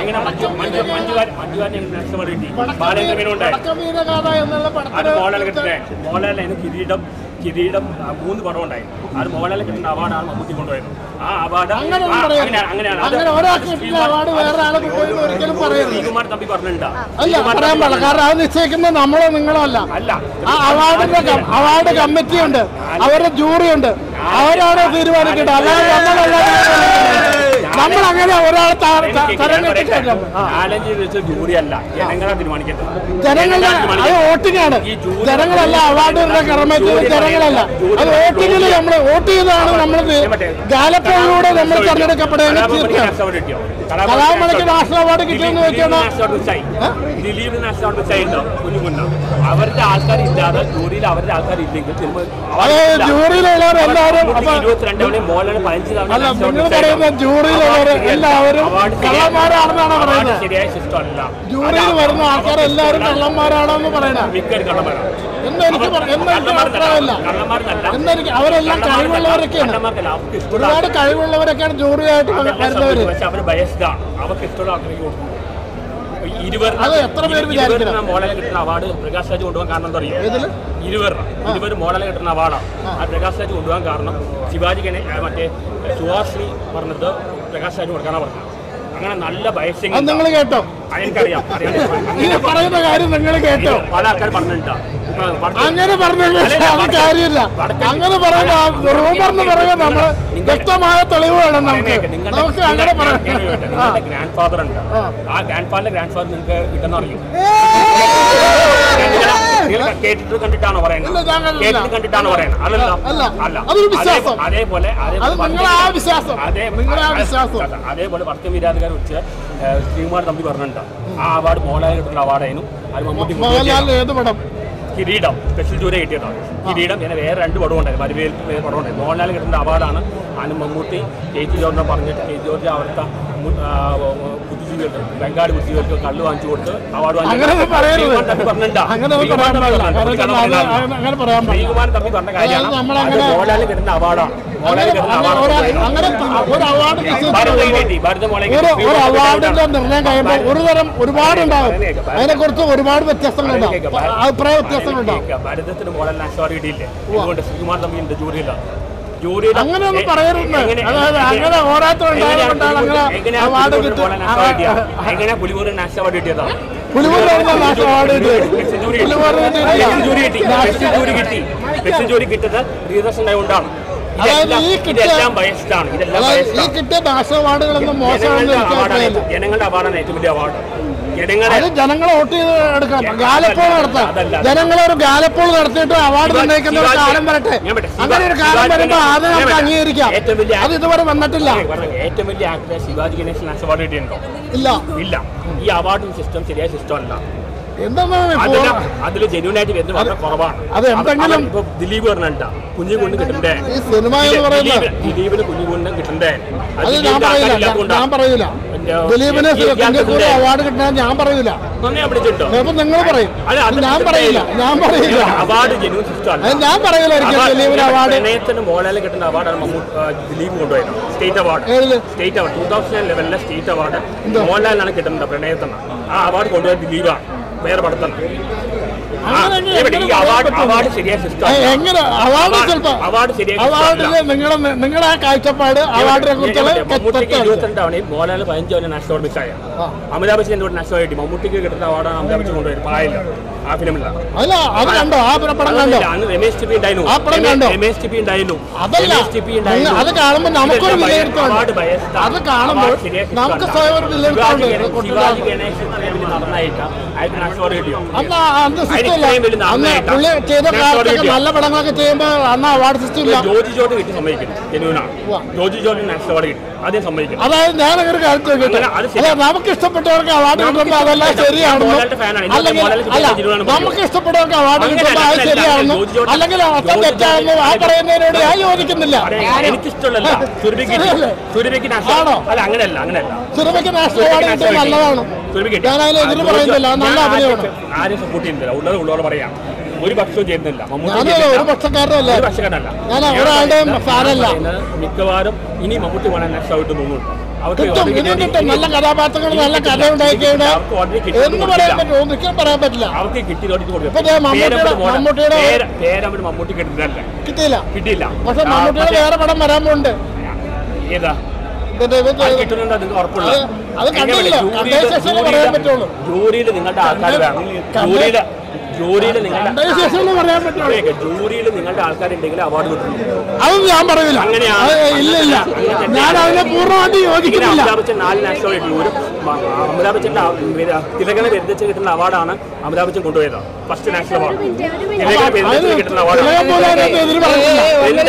എങ്ങനെ മഞ്ജു മഞ്ജു മഞ്ജുവാൻ മഞ്ജുവാൻ നാഷണൽ കിട്ടി ബാലേന്ദ്രമേനും ഉണ്ടായി പടക്കവീരഗാഥ എന്നുള്ള അത് പടത്തിന് മോഹൻലാൽ കിട്ടുന്നത് മോഹൻലാലിന് കിരീടം കിരീടം ആ, മൂന്ന് പടം ഉണ്ടായി അത് മോഹൻലാൽ കിട്ടുന്ന അവാർഡാണ് മമ്മൂട്ടി കൊണ്ടുപോയത് ആ അവാർഡ് അങ്ങനെയൊന്നും പറയരുത്. അങ്ങനെയാണ് അത് അങ്ങനെ ഒരാൾക്ക് കിട്ടുന്ന അവാർഡ് വേറെ ആളെ കൊണ്ടുപോയി ഒരിക്കലും പറയരുത് ശ്രീകുമാർ തമ്പി പറഞ്ഞിട്ടുണ്ടാ അല്ല പറയാൻ പാടില്ല കാരണം അത് നിശ്ചയിക്കുന്നത് നമ്മളോ നിങ്ങളോ അല്ല അല്ല ആ അവാർഡിന്റെ കം- അവാർഡ് കമ്മിറ്റി ഉണ്ട് അവരുടെ ജൂറി ഉണ്ട് അവരാണ് തീരുമാനിക്കേണ്ടത് അല്ലാതെ നമ്മളല്ല നമ്മൾ അങ്ങനെ ഒരാളെ തരം കെട്ടിട്ടില്ല ചാലഞ്ച് വെച്ച് ജൂറി അല്ല ജനങ്ങളാ തീരുമാനിക്കേണ്ടത് ജനങ്ങളുടെ അത് വോട്ടിംഗ് ആണ് ഈ ജൂറി- ജനങ്ങളല്ല അവാർഡിന്റെ കർമ്മത്തിൽ ജനങ്ങളല്ല അത് വോട്ടിങ്ങിൽ നമ്മൾ വോട്ട് ചെയ്താണ് നമ്മൾ ഗാലപ്പോയിലൂടെ നമ്മൾ തെരഞ്ഞെടുക്കപ്പെടുകയെങ്കിൽ തീർച്ചയായും കലാമണിക്ക് നാഷണൽ അവാർഡ് കിട്ടിയെന്ന് വെച്ചാൽ ദിലീപ് നാഷണൽ അവാർഡ് മിസ്സായിട്ടോ കുഞ്ഞു കുഞ്ഞ അവരുടെ ആൾക്കാർ ഇല്ലാതെ ജൂറിയിൽ അവരുടെ ആൾക്കാർ ഇല്ലെങ്കിൽ ചിലപ്പോൾ അത് ജൂറിയിലുള്ളവർ എല്ലാവരും അപ്പൊ ഇരുപത്തിരണ്ട് തവണ മോഹൻലാൽ പതിനഞ്ച് തവണ അല്ല national award നിങ്ങൾ miss ആയിട്ടോ. പറയുന്ന ജൂറിയിലുള്ളവർ എല്ലാവരും Award ശരിയായ- കള്ളന്മാരാണെന്നാണ് award പറയുന്നത് ശരിയായ സിസ്റ്റം അല്ല ജൂറിയിൽ വരുന്ന ആൾക്കാർ എല്ലാവരും കള്ളന്മാരാണെന്ന് പറയണത് മിക്ക കള്ളന്മാരാണ് എന്നെനിക്ക് പറ- എന്നെനിക്ക് അഭിപ്രായമില്ല കള്ളന്മാർക്കല്ല എന്നെനിക്ക് അവരെല്ലാം കഴിവുള്ളവരൊക്കെയാണ് കള്ളന്മാർക്കല്ല അവർക്ക് ഇഷ്ടമുള്ള ഒരുപാട് കഴിവുള്ളവരൊക്കെയാണ് ജൂറിയായിട്ട് അതെല്ലാം വരുന്നവര് സംഭവിച്ചു. പക്ഷെ അവര് ബയസ്ഡ് ആണ് അവർക്ക് ഇഷ്ടമുള്ള ആൾക്കാർക്ക് കൊടുക്കുന്നു ഇരുവർ അത് എത്ര പേര് വിചാരിക്കണം? മോളെ കിട്ടുന്ന അവാർഡ് പ്രകാശ് രാജ് കൊണ്ടുപോകാൻ കാരണം എന്താ അറിയോ ഇതില് ഇരുവർ ഇരുവർ മോളെ കിട്ടുന്ന അവാർഡാണ് ആ പ്രകാശ് രാജ് കൊണ്ടുപോകാൻ കാരണം ശിവാജി ഗണേ ആ, മറ്റേ സുഹാശ്രീ പറഞ്ഞത് പ്രകാശ് രാജ് കൊടുക്കാനാണ് പറഞ്ഞത് അങ്ങനെ നല്ല ബയസിങ് അത് നിങ്ങൾ കേട്ടോ എനിക്കറിയാം അറിയാം ഈ പറയുന്ന കാര്യം നിങ്ങൾ കേട്ടോ പല ആൾക്കാർ പറഞ്ഞിട്ടാ അങ്ങനെ പറഞ്ഞില്ല അത് കാര്യമില്ല അങ്ങനെ പറയുന്ന റൂമർന്ന് പറയാൻ നമ്മള് വ്യക്തമായ തെളിവ് വേണം നമുക്ക് നമുക്ക് അങ്ങനെ പറയാം ആ. ഗ്രാൻഡ് ഫാദർ ഉണ്ട് ആ. ആ ഗ്രാൻഡ് ഫാദറിന്റെ ഗ്രാൻഡ് ഫാദർ നിങ്ങൾക്ക് കിട്ടുന്ന അറിയും നിങ്ങൾ കേട്ടിട്ട് കണ്ടിട്ടാണോ പറയുന്നത് ഇല്ല, ഞാൻ കണ്ടില്ല. കേട്ടിട്ട് കണ്ടിട്ടാണോ പറയുന്നത് അല്ലല്ലോ അല്ല. അല്ല അതൊരു വിശ്വാസം. അതേ- അതേപോലെ അത് അതേപോലെ നിങ്ങളെ ആ വിശ്വാസം അതേ- നിങ്ങളെ ആ അതെ- വിശ്വാസം അതെ. അതേപോലെ വർക്കം വിരാജുകാർ വെച്ച് ശ്രീകുമാർ തമ്പി പറഞ്ഞിട്ടുണ്ട് ആ അവാർഡ് മോഹൻലാൽ കിട്ടുന്ന അവാർഡായിരുന്നു അത് മമ്മൂട്ടി മോഹൻലാലിന് ഏത് പടം കിരീടം സ്പെഷ്യൽ ജൂറി കിട്ടിയതാണ് കിരീടം പിന്നെ വേറെ രണ്ട് പടം ഉണ്ടായിരുന്നു വരുവേൽപ്പ് വേറെ പടം ഉണ്ടായിരുന്നു മോഹൻലാൽ കിട്ടുന്ന അവാർഡാണ് അതിന് മമ്മൂട്ടി കെ ടി ജോർജിനെ പറഞ്ഞിട്ട് കെ ടി ജോർജ് അവിടുത്തെ മു- ആ, ബുദ്ധിജീവികൾക്ക് ബംഗാളി ബുദ്ധിജീവികൾക്ക് കള്ള് വാങ്ങിച്ചു കൊടുത്ത് അവാർഡ് അങ്ങനെ ഒന്നും പറയരുത് പറഞ്ഞിട്ടുണ്ടാ അങ്ങനെ ഒന്നും പറയാൻ പാടില്ല കാരണം വെച്ചാൽ അത് അങ്ങനെ പറയാൻ പാടില്ല ശ്രീകുമാരൻ തമ്പി പറഞ്ഞ കാര്യമാണ് അതായത് നമ്മളങ്ങനെ- അത് മോഹൻലാൽ കിട്ടുന്ന അവാർഡാണ് മോഹൻലാൽ അങ്ങനെ കിട്ടുന്ന അങ്ങനെ അവാർഡ് ഒരു- അങ്ങനെ ഒരു അവാർഡ് ഭാരത് കിട്ടി ഭാരത മോളെ ഒരു ഒരു അവാർഡിന്റെ നിർണയം കഴിയുമ്പോൾ ഒരു തരം ഒരുപാടുണ്ടാവും അതിനെക്കുറിച്ച് ഒരുപാട് വ്യത്യസ്തങ്ങളുണ്ടാവും അഭിപ്രായ വ്യത്യാസങ്ങളുണ്ടാവും ഭാരതത്തിന് മോഡൽ നാഷണൽ കിട്ടിയില്ലേ അതുകൊണ്ട് ശ്രീകുമാർ തമ്പി ഉണ്ട് ജൂറിയില്ല ജൂറിയിൽ അങ്ങനെയൊന്നും പറയരുത് അതായത് അങ്ങനെ ഓരോരുത്തരുണ്ടായതുകൊണ്ടാണ് അങ്ങനെ അവാർഡ് കിട്ടും എങ്ങനെ പുലിമൂര് നാഷണൽ അവാർഡ് കിട്ടിയതാണ് പുലിമുരുകൻ നാഷണൽ അവാർഡ് കിട്ടി പുലിമുരുകൻ ജൂറി കിട്ടി കിട്ടിയിട്ടില്ല. ജൂറി കിട്ടി സ്പെഷ്യൽ ജൂറി കിട്ടിയത് പ്രിയദർശൻ ഉണ്ടായതുകൊണ്ടാണ് അതായത് ഈ കിട്ടിയ- ഇതെല്ലാം ബയസ്ഡാണ് ഇതെല്ലാം അതായത് ഈ ബയസ്ഡാണ് കിട്ടിയ നാഷണൽ അവാർഡുകളൊന്നും മോശമാണെന്ന് ജനങ്ങളുടെ എനിക്ക് അവാർഡാണ് അഭിപ്രായമില്ല ജനങ്ങളുടെ അവാർഡാണ് ഏറ്റവും വലിയ അവാർഡ് ജനങ്ങളെ അത് ജനങ്ങളെ വോട്ട് ചെയ്ത് എടുക്കാം ഗാലപ്പോൾ നടത്താം അതല്ല. ജനങ്ങളെ ഒരു ഗാലപ്പോൾ നടത്തിയിട്ട് അവാർഡ് ശിവാജി- നിർണ്ണയിക്കുന്ന ഒരു ശിവാജി- കാലം വരട്ടെ ഞാൻ പറയട്ടെ, അങ്ങനെ ഒരു ശിവാജി- കാലം വരുമ്പോൾ അത് ഞാൻ നമുക്ക് പറയട്ടെ, അംഗീകരിക്കാം ഏറ്റവും വലിയ അത് ഇതുവരെ വന്നിട്ടില്ല ഞാൻ പറഞ്ഞത് ഏറ്റവും വലിയ actor Sivaji Ganesan national award കിട്ടിയിട്ടുണ്ടോ ഇല്ല ഇല്ല ഈ അവാർഡ് സിസ്റ്റം ശരിയായ സിസ്റ്റം അല്ല എന്താണ് അതില് അതിൽ ജെന്യൂൻ ആയിട്ട് വരുന്നത് വളരെ കുറവാണ് അത് എന്തെങ്കിലും- ഇപ്പൊ ദിലീപ് പറഞ്ഞിട്ട കുഞ്ഞു കൊണ്ട് കിട്ടണ്ടേ ഈ സിനിമ എന്ന് പറയുന്നത് ദിലീപ്- ദിലീപിന് കുഞ്ഞു കൊണ്ട് കിട്ടണ്ടേ അത് അത് ഞാൻ ദിലീപിന്റെ പറയില്ല ആൾക്കാരില്ലാത്തതുകൊണ്ടാ. ഞാൻ പറയൂല പിന്നെ, ദിലീപിന് ഈ- ഈ സിംഗപ്പൂർ ഇയാൾക്ക് അവാർഡ് കിട്ടണ ഞാൻ പറയൂല നന്നെ വിളിച്ചിട്ടോ ചിലപ്പോ നിങ്ങൾ പറയും അല്ല, അത് ഞാൻ പറയില്ല ഞാൻ പറയില്ല അവാർഡ് ജെന്യൂൻ സിസ്റ്റം അല്ല അത് ഞാൻ പറയൂല ഒരിക്കലും അവാർഡ് ദിലീപിന് അവാർഡ് പ്രണയത്തിന് മോഹൻലാൽ കിട്ടുന്ന അവാർഡാണ് മമ്മൂട്ടി ആ, ദിലീപ് കൊണ്ടുപോയത് സ്റ്റേറ്റ് അവാർഡ് ഏത് സ്റ്റേറ്റ് അവാർഡ് ടൂ തൗസൻഡ് ലെവലിലെ സ്റ്റേറ്റ് അവാർഡ് മോഹൻലാലിനാണ് കിട്ടുന്നത് പ്രണയത്തിന് ആ അവാർഡ് കൊണ്ടുപോയത് ദിലീപാണ് വേറെ പടത്താണ് ആ, അങ്ങനെ ഇവിടെ ഈ എങ്ങനെ അവാർഡ് പറയാൻ അവാർഡ് ശരിയായ സിസ്റ്റം ഏ, എങ്ങനെ അവാർഡ് ചിലപ്പോ അവാർഡ് ശരിയായ അവാർഡില് നിങ്ങളെ നിങ്ങളുടെ ആ കാഴ്ചപ്പാട് അവാർഡിനെ കുറിച്ചുള്ള മമ്മൂട്ടിക്ക് തെറ്റാണ് ഇരുപത്തിരണ്ട് തവണയും മോഹൻലാൽ പതിനഞ്ച് തവണ നാഷണൽ അവാർഡ് മിസ്സായ അമിതാഭ് ബച്ചൻ എന്തുകൊണ്ട് നാഷണൽ കിട്ടി മമ്മൂട്ടിക്ക് കിട്ടുന്ന അവാർഡാണ് അമിതാഭ് ബച്ചൻ കൊണ്ടുപോയത് പായല്ല ആ ഫിലിമില്ല അല്ല അത് കണ്ടോ ആ പടം കണ്ടോ അന്ന് രമേശ് ടിപ്പി ഉണ്ടായിരുന്നു ആ പടം കണ്ടോ? രമേശ് ടിപ്പി ഉണ്ടായിരുന്നു അതല്ല രമേശ് ടിപ്പി നിങ്ങൾ ഉണ്ടായിരുന്നു അത് കാണുമ്പോൾ നമുക്കൊരു ഇതെല്ലാം വിലയിരുത്തമുണ്ട് അവാർഡ് biased ആണ്. അത് കാണുമ്പോൾ അവാർഡ് ശരിയായ system നമുക്ക് അല്ല. സ്വയം ഒരു ശിവാജി വിലയിരുത്തമുണ്ട് ഗണേശൻ- ശിവാജി ഗണേശൻ ഫിലിമിൽ നടന്നായിട്ട് അയാൾക്ക് നാഷണൽ അവാർഡ് കിട്ടിയോ അന്ന് അന്ന് സിസ്റ്റം ഇല്ല ഇത്രയും വലിയ അന്ന് നന്നായിട്ടാ. പുള്ളി ചെയ്ത നാഷണൽ കാലത്തൊക്കെ അവാർഡ് നല്ല പടങ്ങളൊക്കെ ചെയ്യുമ്പോൾ അന്ന് അവാർഡ് സിസ്റ്റം ഇല്ല ജോജി ജോർജ് കിട്ടി സമ്മതിക്കുന്നു ജനുവിനാണ് ഉവ്വ. ജോജി ജോർജ് നാഷണൽ അവാർഡ് കിട്ടി ആദ്യം സമ്മതിക്കുന്നു അതായത് ഞാൻ അങ്ങനെ കാണിച്ചു നോക്കിയിട്ട് അങ്ങനെ അത് ശരി. അല്ല നമുക്ക് ഇഷ്ടപ്പെട്ടവർക്ക് അവാർഡ് നമുക്ക് കിട്ടുമ്പോൾ അതെല്ലാം ഇഷ്ടപ്പെട്ട- ശരിയാണെന്നും ഞാൻ മോഹൻലാലിന്റെ ഫാനാണ്. എനിക്ക് അല്ലെങ്കിൽ മോഹൻലാൽ അല്ല തിരുവനന്തപുരം ആണ് നമുക്ക് ഇഷ്ടപ്പെട്ടവർക്ക് അവാർഡ് അങ്ങനെ കിട്ടുമ്പോൾ അത് അല്ല, ശരിയാണെന്നും ജോർജ് ജോർജ് അല്ലെങ്കിൽ അർത്ഥം ജോർജ് തെറ്റാണെന്നും ആ ജോർജ് പറയുന്നതിനോട് ഞാൻ യോജിക്കുന്നില്ല അതെ, എനിക്കിഷ്ടമല്ല സുരഭിക്ക് കിട്ടി. ശരിയല്ലേ? സുരഭിക്ക് നാഷണൽ ആണോ? അല്ല അങ്ങനെയല്ല അങ്ങനെയല്ല സിനിമയ്ക്ക് നാഷണൽ അവാർഡ് കിട്ടിയത് നല്ലതാണ് സുരഭി കിട്ടി. ഞാൻ അതിൽ എതിര് ആ, പറയുന്നില്ല അത് നല്ല ഞാൻ അഭിനയമാണ് ആരും- ആരും സപ്പോർട്ട് ചെയ്യുന്നില്ല ഉള്ളത് ഉള്ളവർ പറയാം ഒരു പക്ഷവും ചെയ്യുന്നില്ല മമ്മൂട്ടി ഞാനല്ല ചെയ്യുന്നില്ല. ഒരു പക്ഷക്കാരനല്ല ഒരു പക്ഷക്കാരനല്ല ഞാൻ ഞാൻ ഒരാളുടെയും പറയുന്നത് ഫാനല്ല. മിക്കവാറും ഇനി മമ്മൂട്ടി വേണം നെക്സ്റ്റ് ആയിട്ട് തോന്നുന്നു അവർക്ക് കിട്ടും already ഇനിയും കിട്ടിയ- കിട്ടും നല്ല കഥാപാത്രങ്ങൾ നല്ല കഥ ഉണ്ടാക്കിയുടെ അവർക്ക് already കിട്ടിയത് എന്ന് പറയാൻ കൊടുക്കില്ല. പറ്റുമോ ഒരിക്കലും പറയാൻ പറ്റില്ല അവർക്ക് കിട്ടി നോട്ടി ഇപ്പൊ ദേ മമ്മൂട്ടിയുടെ- മമ്മൂട്ടിയുടെ- പേരമ്പട് മമ്മൂട്ടി കിട്ടുന്നതല്ല കിട്ടിയില്ല കിട്ടിയില്ല പക്ഷെ ആ, മമ്മൂട്ടിയുടെ പക്ഷേ- വേറെ പടം വരാൻ പോകുന്നുണ്ട് ഏതാ ഇതിന്റെ ഇത് അത് കിട്ടുന്നുണ്ടോ നിങ്ങൾക്ക് ഉറപ്പുള്ള അത് അത് കണ്ടില്ല. കണ്ടതിന് ശേഷമേ പറയാൻ പറ്റുള്ളൂ. ജൂറിയിൽ നിങ്ങളുടെ ആൾക്കാർ വേണം ജൂറിയിൽ ജൂറിയിൽ നിങ്ങളുടെ കണ്ടതിന് ശേഷമേ പറയാൻ പറ്റുള്ളൂ ജൂറിയിൽ നിങ്ങളുടെ ആൾക്കാരുണ്ടെങ്കിൽ അവാർഡ് കിട്ടുള്ളൂ അതൊന്നും ഞാൻ പറയില്ല അങ്ങനെയാണ്. അത് ഇല്ല ഇല്ല ഞാൻ അതിനെ പൂർണ്ണമായിട്ട് ഇങ്ങനെ യോജിക്കുന്നില്ല അമിതാഭ് ബച്ചൻ നാല് നാഷണൽ അവാർഡ് ഒരു മ- അമിതാഭ് ബച്ചന്റെ തിലകനെ ബന്ധിച്ച് കിട്ടുന്ന അവാർഡാണ് അമിതാഭ് ബച്ചൻ കൊണ്ടുപോയത് ഫസ്റ്റ് നാഷണൽ അവാർഡ് തിലകനെ ബന്ധിച്ച് കിട്ടുന്ന അവാർഡാണ് തിലകം പോലെ അതിനകത്ത് എതിര് പറഞ്ഞില്ല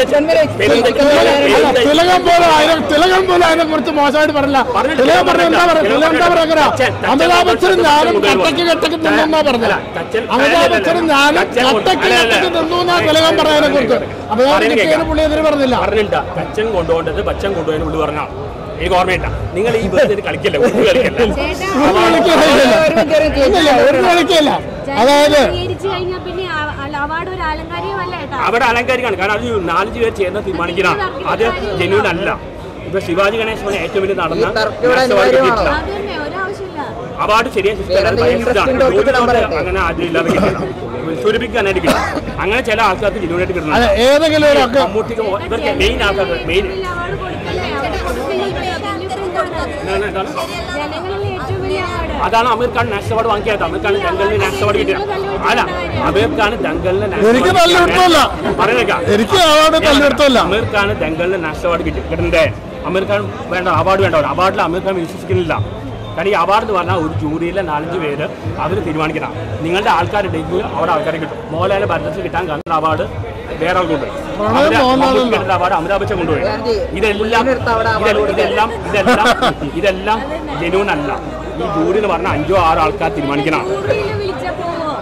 അല്ല, തിലകം പോലെ അതിനെ തിലകം പോലെ അതിനെ കുറിച്ച് മോശമായിട്ട് പറഞ്ഞില്ല പറഞ്ഞിട്ടില്ല. തിലകം പറഞ്ഞ എന്താ പറയാ തിലകം എന്താ പറയാ തച്ചൻ- തച്ചൻ അമിതാഭ് ബച്ചനും കൊണ്ടുവന്ന ഞാനും കൊണ്ടുവന്ന കട്ടക്ക് കട്ടക്ക് നിന്നെന്നാ പറഞ്ഞത് അല്ല, തച്ചൻ- അമിതാഭ് അല്ല, ബച്ചനും അല്ല, ഞാനും തച്ചൻ കൊണ്ട്- കട്ടക്ക് അല്ല, അല്ല. കട്ടക്ക് നിന്നു എന്നാ തിലകം പറയാനെ കുറിച്ച് അമിതാഭ് പറയുന്നത് കിട്ടിയതിന് കേൾക്കാം. പുള്ളി എതിര് പറഞ്ഞില്ല പറഞ്ഞില്ല തച്ചൻ കൊണ്ടുപോകേണ്ടത് ബച്ചൻ കൊണ്ടുപോയതിന് ഉള്ളു പറഞ്ഞാണ് എനിക്ക് ഓർമ്മയില്ല നിങ്ങൾ ഈ ബസ്സിൽ കളിക്കല്ല ഒരു കളിക്കല്ല ഒരു കളിക്കില്ല ഇല്ല, ഒരു കളിക്കില്ല അതായത് സ്വീകരിച്ചു കഴിഞ്ഞാൽ പിന്നെ ആ- അല്ല, അവാർഡ് ഒരു അലങ്കാരികമല്ല കേട്ടോ അവിടെ അലങ്കാരിക്കാണ് കാരണം അത് നാലഞ്ച് പേർ ചേർന്ന് തീരുമാനിക്കുന്നതാണ് അത് ജെന്യൂൻ അല്ല ഇപ്പൊ ശിവാജി ഗണേശ് പോലെ ഏറ്റവും വലിയ നടന്ന നാഷണൽ അവാർഡ് കിട്ടിയിട്ടില്ല അത് തന്നെ ഒരാവശ്യമില്ല അവാർഡ് ശരിയായ സിസ്റ്റം അങ്ങനെ ആദ്യം ഇല്ലാതെ കിട്ടില്ല സൂചിപ്പിക്കാനായിട്ട് കിട്ടും അങ്ങനെ ചില ആൾക്കാർക്ക് ജെന്യൂനായിട്ട് അതെ കിട്ടുന്നുണ്ട് ഏതെങ്കിലും ഒരാൾക്ക് മമ്മൂട്ടിക്ക് മോ- ഇവർക്ക് മെയിൻ ആൾക്കാർക്ക് മെയിൻ ഇതിൽ അവാർഡ് കൊടുക്കല്ലേ അവിടെ കൊടുക്കല്ലേ എന്താണ്? ജനങ്ങളിൽ ഏറ്റവും വലിയ അവാർഡ് അതാണ് അമീർ ഖാൻ നാഷണൽ അവാർഡ് വാങ്ങിയത് അമീർ ഖാൻ ദങ്കലിന് നാഷണൽ അവാർഡ് കിട്ടിയ അല്ല അമീർ ഖാൻ ദങ്കലിന് നാഷണൽ എനിക്ക് അവാർഡ് നല്ല ഇഷ്ടമല്ല. പറയുന്നേക്കാം എനിക്ക് അവാർഡ് തല്ലെടുത്തല്ല അമീർ ഖാൻ ദങ്കലിന് നാഷണൽ അവാർഡ് കിട്ടി കിട്ടണ്ടേ അമീർ ഖാൻ വേണ്ട അവാർഡ് വേണ്ട അവാർഡിൽ അമീർ ഖാൻ വിശ്വസിക്കുന്നില്ല കാരണം ഈ അവാർഡ് എന്ന് പറഞ്ഞാൽ ഒരു ജൂറിയിലെ നാലഞ്ച് പേര് അവർ തീരുമാനിക്കണം നിങ്ങളുടെ ആൾക്കാരുണ്ടെങ്കിൽ അവിടെ ആൾക്കാരെ കിട്ടും മോഹൻലാൽ ഭരതത്തിൽ കിട്ടാൻ കാണുന്ന അവാർഡ് വേറെ ആൾ കൊണ്ടുപോയി പ്രണവ് അവര് മോഹൻലാലല്ല. മമ്മൂട്ടി കിട്ടുന്ന അവാർഡ് അമിതാഭ് ബച്ചൻ കൊണ്ടുപോയി ഇതെല്ലാം ഇതെല്ലാം ഇതെല്ലാം ഇതെല്ലാം ഇതെല്ലാം ജെന്യൂൻ അല്ല ഈ ജൂറി എന്ന് പറഞ്ഞാൽ അഞ്ചോ ആറോ ആൾക്കാർ തീരുമാനിക്കണം ഊരിൽ വിളിച്ചപ്പോ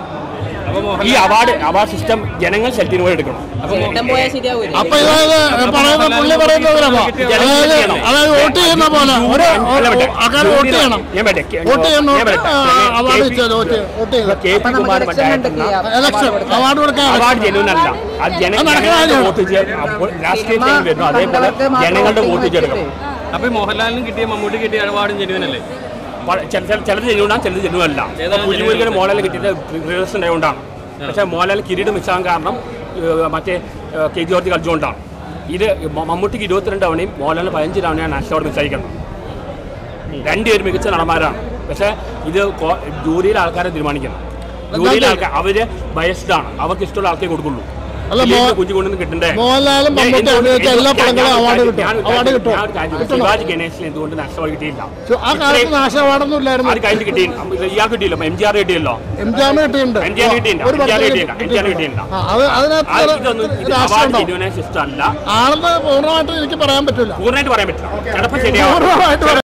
ഈ അവാർഡ് അവാർഡ് സിസ്റ്റം ജനങ്ങൾ സെലക്ട് പോയി എടുക്കണം അപ്പൊ ഇതായത് പറയുന്ന പുള്ളി പറയുന്നതിനപ്പോ അതായത് അതായത് വോട്ട് ചെയ്യുന്ന പോലെ ഒരു ആൾക്കാർ വോട്ട് ചെയ്യണം ഞാൻ പറയട്ടെ. വോട്ട് ചെയ്യുന്ന ഞാൻ പറയട്ടെ. അവാർഡ് കെ പി- വെച്ചത് വോട്ട് വോട്ട് ചെയ്ത് കെ പി കുമാർ മറ്റായിരുന്ന ഇലക്ഷൻ അവാർഡ് കൊടുക്കാൻ അവാർഡ് ജെന്യൂൻ അല്ല അത് ജന അത് നടക്കുന്ന ജനങ്ങളുടെ കാര്യമാണ്. വോട്ട് ചെയ്യാൻ അപ്പോൾ രാഷ്ട്രീയ ടീം വരുന്നു അതേപോലെ ജനങ്ങളുടെ വോട്ട് ചെയ്തെടുക്കണം അപ്പൊ ഈ മോഹൻലാലിനും കിട്ടിയ മമ്മൂട്ടി കിട്ടിയ അവാർഡും ജനുവനല്ലേ പ- ചില- ചില- ചിലത് ജെന്യൂണാണ് ചിലത് ജെന്യൂൻ അല്ല ഏതാണ് പുലിമുരുകന് മോഹൻലാൽ കിട്ടിയത് റിവേഴ്സ് ഉണ്ടായതുകൊണ്ടാണ് പക്ഷേ മോഹൻലാൽ കിരീടം മിസ്സാകാൻ കാരണം ഏഹ്, മറ്റേ ഏഹ്, കെ ജോർജ് കളിച്ചുകൊണ്ടാണ് ഇത് മ- മമ്മൂട്ടിക്ക് ഇരുപത്തിരണ്ട് തവണയും മോഹൻലാലിന് പതിനഞ്ച് തവണയാണ് നാഷണൽ അവാർഡ് മിസ്സായിരിക്കുന്നത് രണ്ടുപേരും മികച്ച നടന്മാരാണ് പക്ഷേ ഇത് കോ- ജൂറിയിലെ ആൾക്കാരെ തീരുമാനിക്കണം ജൂറിയിലെ ആൾക്കാർ അവര് ബയസ്ഡ് ആണ് അവർക്ക് ഇഷ്ടമുള്ള ആൾക്കേ കൊടുക്കുള്ളൂ അല്ല, ഇല്ലെങ്കിൽ മോ- കുഞ്ഞു കൊണ്ടൊന്നും കിട്ടണ്ടേ മോഹൻലാലും ഞാൻ മമ്മൂട്ടി എന്തുകൊണ്ട് അഭിനയിച്ച എല്ലാ ഞാൻ- പടങ്ങളും ഞാൻ- അവാർഡ് ഞാൻ- കിട്ടും ഞാൻ- അവാർഡ് കിട്ടും ഞാൻ ഒരു കാര്യം ചോദിക്കാം. കിട്ടണം ശിവാജി ഗണേശിന് എന്തുകൊണ്ട് നാഷണൽ അവാർഡ് കിട്ടിയില്ല ആ കാലത്ത് നാശ അവാർഡൊന്നും ഇല്ലായിരുന്നു അത് കഴിഞ്ഞ് കിട്ടി ഇയാൾക്ക് കിട്ടിയില്ലോ എം ജി ആർ കിട്ടിയല്ലോ എം ജി ആറിന് കിട്ടിയിട്ടുണ്ട് എം ജി ആർ കിട്ടിയില്ല ഒരു എം ജി ആർ പടത്തിന് കിട്ടിയില്ല എം ജി ആർ കിട്ടിയിട്ടുണ്ട്. കിട്ടിയില്ല ആ, അത് ആ, അതിനകത്ത് ഇതൊന്നും ഇത് രാഷ്ട്രീയം അവാർഡ് ഉണ്ടാവും ജെന്യൂനായ സിസ്റ്റം അല്ല ആണെന്ന് പൂർണ്ണമായിട്ട് എനിക്ക് പറയാൻ പറ്റില്ല പൂർണ്ണമായിട്ട് പറയാൻ പറ്റില്ല ചിലപ്പോൾ ശരിയാവും പൂർണ്ണമായിട്ട് പറയാൻ